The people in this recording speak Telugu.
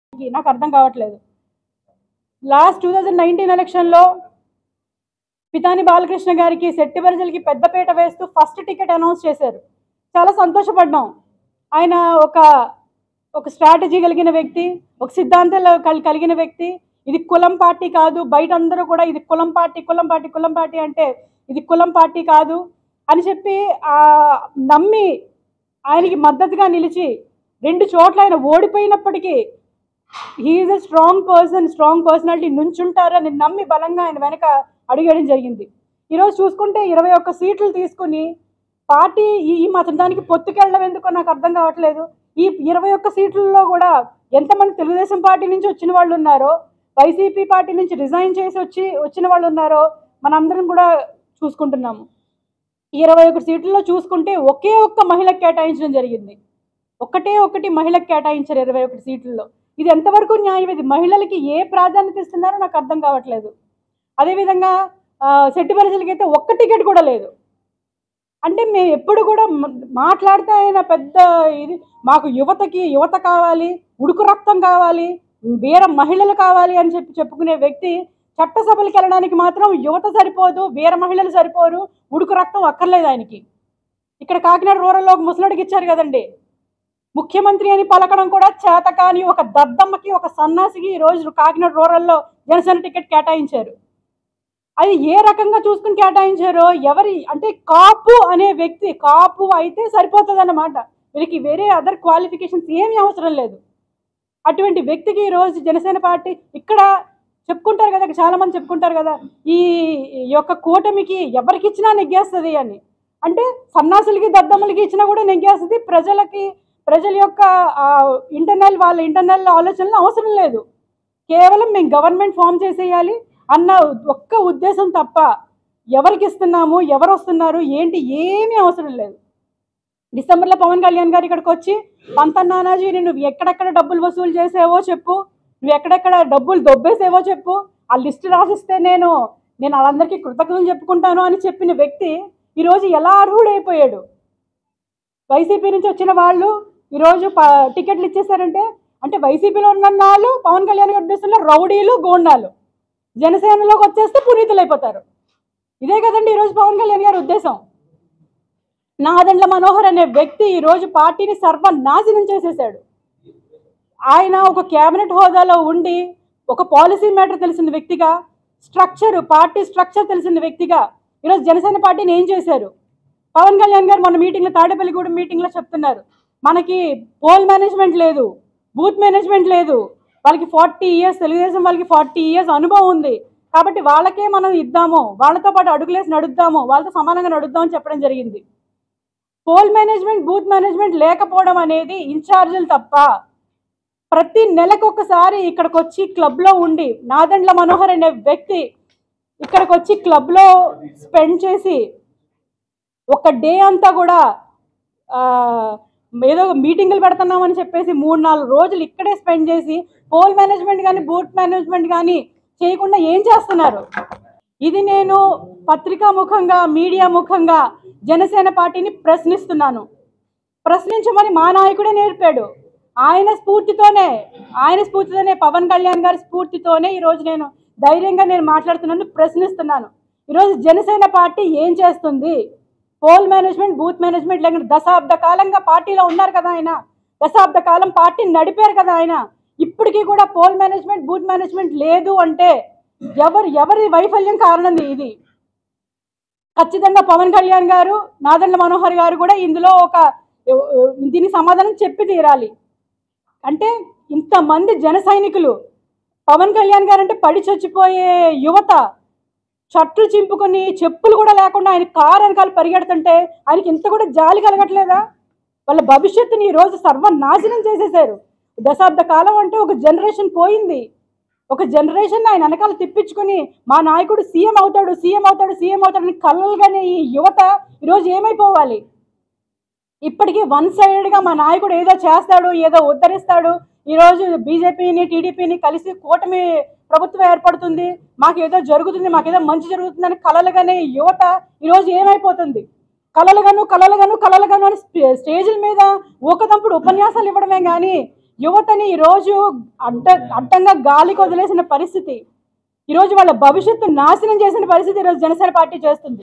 నాకు అర్థం కావట్లేదు లాస్ట్ టూ థౌజండ్ నైన్టీన్ ఎలక్షన్లో పితాని బాలకృష్ణ గారికి సెట్టిబరిజలకి పెద్దపీట వేస్తూ ఫస్ట్ టికెట్ అనౌన్స్ చేశారు చాలా సంతోషపడ్డాం ఆయన ఒక ఒక స్ట్రాటజీ కలిగిన వ్యక్తి ఒక సిద్ధాంతాలు కల్- కలిగిన వ్యక్తి ఇది కులం పార్టీ కాదు బయట అందరూ కూడా ఇది కులం పార్టీ కులం పార్టీ కులం పార్టీ అంటే ఇది కులం పార్టీ కాదు అని చెప్పి ఆ, నమ్మి ఆయనకి మద్దతుగా నిలిచి రెండు చోట్ల ఆయన ఓడిపోయినప్పటికీ he is a strong person strong personality నుంచుంటారని నమ్మి బలంగా ఆయన వెనక అడిగేయడం జరిగింది ఈరోజు చూసుకుంటే ఇరవై ఒక్క సీట్లు తీసుకుని పార్టీ ఈ ఈ మాత్రం దానికి పొత్తుకెళ్ళడం ఎందుకో నాకు అర్థం కావట్లేదు ఈ ఇరవై ఒక్క సీట్లలో కూడా ఎంతమంది తెలుగుదేశం పార్టీ నుంచి వచ్చిన వాళ్ళు ఉన్నారో వైసీపీ పార్టీ నుంచి రిజైన్ చేసి వచ్చి వచ్చిన వాళ్ళు ఉన్నారో మనందరం కూడా చూసుకుంటున్నాము ఈ ఇరవై ఒకటి సీట్లలో చూసుకుంటే ఒకే ఒక్క మహిళకు కేటాయించడం జరిగింది ఒక్కటే ఒకటి మహిళకు కేటాయించారు ఇరవై ఒకటి సీట్లలో ఇది ఎంతవరకు న్యాయం ఇది మహిళలకి ఏ ప్రాధాన్యత ఇస్తున్నారో నాకు అర్థం కావట్లేదు అదేవిధంగా ఆ, శెట్టి ప్రజలకి అయితే ఒక్క టికెట్ కూడా లేదు అంటే మేము ఎప్పుడు కూడా మ- మాట్లాడితే ఆయన పెద్ద ఇది మాకు యువతకి యువత కావాలి ఉడుకు రక్తం కావాలి వీర మహిళలు కావాలి అని చెప్పి చెప్పుకునే వ్యక్తి చట్టసభలకు వెళ్ళడానికి మాత్రం యువత సరిపోదు వీర మహిళలు సరిపోరు ఉడుకు రక్తం అక్కర్లేదు ఆయనకి ఇక్కడ కాకినాడ రూరల్లో ఒక ముసలుడికి ఇచ్చారు కదండి ముఖ్యమంత్రి అని పలకడం కూడా చేత కాని ఒక దద్దమ్మకి ఒక సన్నాసికి ఈ రోజు కాకినాడ రూరల్లో జనసేన టికెట్ కేటాయించారు అది ఏ రకంగా చూసుకుని కేటాయించారో ఎవరి అంటే కాపు అనే వ్యక్తి కాపు అయితే సరిపోతుంది అన్నమాట వీరికి వేరే అదర్ క్వాలిఫికేషన్స్ ఏమీ అవసరం లేదు అటువంటి వ్యక్తికి ఈ రోజు జనసేన పార్టీ ఇక్కడ చెప్పుకుంటారు కదా చాలా మంది చెప్పుకుంటారు కదా ఈ ఈ యొక్క కూటమికి ఎవరికి ఇచ్చినా నెగ్గేస్తుంది అని అంటే సన్నాసులకి దద్దమ్మలకి ఇచ్చినా కూడా నెగ్గేస్తుంది ప్రజలకి ప్రజల యొక్క ఇంటర్నల్ వాళ్ళ ఇంటర్నల్ ఆలోచనలు అవసరం లేదు కేవలం మేము గవర్నమెంట్ ఫామ్ చేసేయాలి అన్న ఒక్క ఉద్దేశం తప్ప ఎవరికి ఇస్తున్నాము ఎవరు వస్తున్నారు ఏంటి ఏమీ అవసరం లేదు డిసెంబర్లో పవన్ కళ్యాణ్ గారు ఇక్కడికి వచ్చి పంత నానాజీ నువ్వు ఎక్కడెక్కడ డబ్బులు వసూలు చేసేవో చెప్పు నువ్వు ఎక్కడెక్కడ డబ్బులు దొబ్బేసేవో చెప్పు ఆ లిస్ట్ రాసిస్తే నేను నేను వాళ్ళందరికీ కృతజ్ఞతలు చెప్పుకుంటాను అని చెప్పిన వ్యక్తి ఈరోజు ఎలా అర్హుడైపోయాడు వైసీపీ నుంచి వచ్చిన వాళ్ళు ఈరోజు ప- టికెట్లు ఇచ్చేసారంటే అంటే వైసీపీలో ఉన్న వాళ్ళు పవన్ కళ్యాణ్ గారి ఉద్దేశంలో రౌడీలు గోండాలు జనసేనలోకి వచ్చేస్తే పునీతులు అయిపోతారు ఇదే కదండి ఈరోజు పవన్ కళ్యాణ్ గారి ఉద్దేశం నాదెండ్ల మనోహర్ అనే వ్యక్తి ఈరోజు పార్టీని సర్వనాశనం చేసేసాడు ఆయన ఒక కేబినెట్ హోదాలో ఉండి ఒక పాలసీ మ్యాటర్ తెలిసిన వ్యక్తిగా స్ట్రక్చర్ పార్టీ స్ట్రక్చర్ తెలిసిన వ్యక్తిగా ఈరోజు జనసేన పార్టీని ఏం చేశారు పవన్ కళ్యాణ్ గారు మొన్న మీటింగ్లో తాడేపల్లిగూడెం మీటింగ్లో చెప్తున్నారు మనకి పోల్ మేనేజ్మెంట్ లేదు బూత్ మేనేజ్మెంట్ లేదు వాళ్ళకి ఫార్టీ ఇయర్స్ తెలుగుదేశం వాళ్ళకి ఫార్టీ ఇయర్స్ అనుభవం ఉంది కాబట్టి వాళ్ళకే మనం ఇద్దాము వాళ్ళతో పాటు అడుగులేసి నడుద్దాము వాళ్ళతో సమానంగా నడుద్దామని చెప్పడం జరిగింది పోల్ మేనేజ్మెంట్ బూత్ మేనేజ్మెంట్ లేకపోవడం అనేది ఇన్ఛార్జీలు తప్ప ప్రతి నెలకు ఒకసారి ఇక్కడికి వచ్చి క్లబ్లో ఉండి నాదండ్ల మనోహర్ అనే వ్యక్తి ఇక్కడికి వచ్చి క్లబ్లో స్పెండ్ చేసి ఒక డే అంతా కూడా ఆ, ఏదో మీటింగులు పెడుతున్నామని చెప్పేసి మూడు నాలుగు రోజులు ఇక్కడే స్పెండ్ చేసి పోల్ మేనేజ్మెంట్ కానీ బూత్ మేనేజ్మెంట్ కానీ చేయకుండా ఏం చేస్తున్నారు ఇది నేను పత్రికా ముఖంగా మీడియా ముఖంగా జనసేన పార్టీని ప్రశ్నిస్తున్నాను ప్రశ్నించమని మా నాయకుడే నేర్పాడు ఆయన స్ఫూర్తితోనే ఆయన స్ఫూర్తితోనే పవన్ కళ్యాణ్ గారి స్ఫూర్తితోనే ఈరోజు నేను ధైర్యంగా నేను మాట్లాడుతున్నాను ప్రశ్నిస్తున్నాను ఈరోజు జనసేన పార్టీ ఏం చేస్తుంది పోల్ మేనేజ్మెంట్ బూత్ మేనేజ్మెంట్ లేకుండా దశాబ్ద కాలంగా పార్టీలో ఉన్నారు కదా ఆయన దశాబ్ద కాలం పార్టీని నడిపారు కదా ఆయన ఇప్పటికీ కూడా పోల్ మేనేజ్మెంట్ బూత్ మేనేజ్మెంట్ లేదు అంటే ఎవరు ఎవరి వైఫల్యం కారణం ఇది ఖచ్చితంగా పవన్ కళ్యాణ్ గారు నాదెండ్ల మనోహర్ గారు కూడా ఇందులో ఒక దీనికి సమాధానం చెప్పి తీరాలి అంటే ఇంతమంది జన సైనికులు పవన్ కళ్యాణ్ గారు అంటే పడి చచ్చిపోయే యువత చట్లు చింపుకొని చెప్పులు కూడా లేకుండా ఆయన కారు వెనకాల పరిగెడుతుంటే ఆయనకి ఇంత కూడా జాలి కలగట్లేదా వాళ్ళ భవిష్యత్తుని ఈ రోజు సర్వనాశనం చేసేసారు దశాబ్ద కాలం అంటే ఒక జనరేషన్ పోయింది ఒక జనరేషన్ ఆయన వెనకాల తిప్పించుకొని మా నాయకుడు సీఎం అవుతాడు సీఎం అవుతాడు సీఎం అవుతాడని కలలుగానే ఈ యువత ఈరోజు ఏమైపోవాలి ఇప్పటికీ వన్ సైడెడ్గా మా నాయకుడు ఏదో చేస్తాడు ఏదో ఉద్ధరిస్తాడు ఈరోజు బీజేపీని టీడీపీని కలిసి కూటమి ప్రభుత్వం ఏర్పడుతుంది మాకు ఏదో జరుగుతుంది మాకు ఏదో మంచి జరుగుతుందని కలలుగానే ఈ యువత ఈరోజు ఏమైపోతుంది కలలుగాను కలలుగాను కలలుగాను అని స్టే- స్టేజ్ల మీద ఊకదంపుడు ఉపన్యాసాలు ఇవ్వడమే కానీ యువతని ఈరోజు అడ్డ అడ్డంగా గాలికి వదిలేసిన పరిస్థితి ఈరోజు వాళ్ళ భవిష్యత్తు నాశనం చేసిన పరిస్థితి ఈరోజు జనసేన పార్టీ చేస్తుంది